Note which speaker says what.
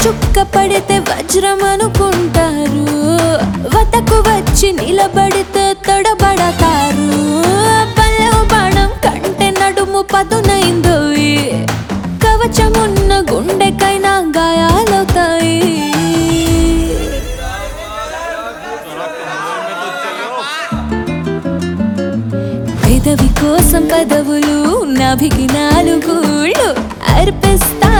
Speaker 1: చుక్క పడితే వజ్రం అనుకుంటారు వతకు వచ్చి నిలబడితే తొడబడతారు పల్లె బాణం కంటే నడుము పదునైందోయి కవచమున్న గుండెకైనా గాయాలవుతాయి పెదవి కోసం పదవులు నభికి నాలుగుళ్ళు అర్పిస్తా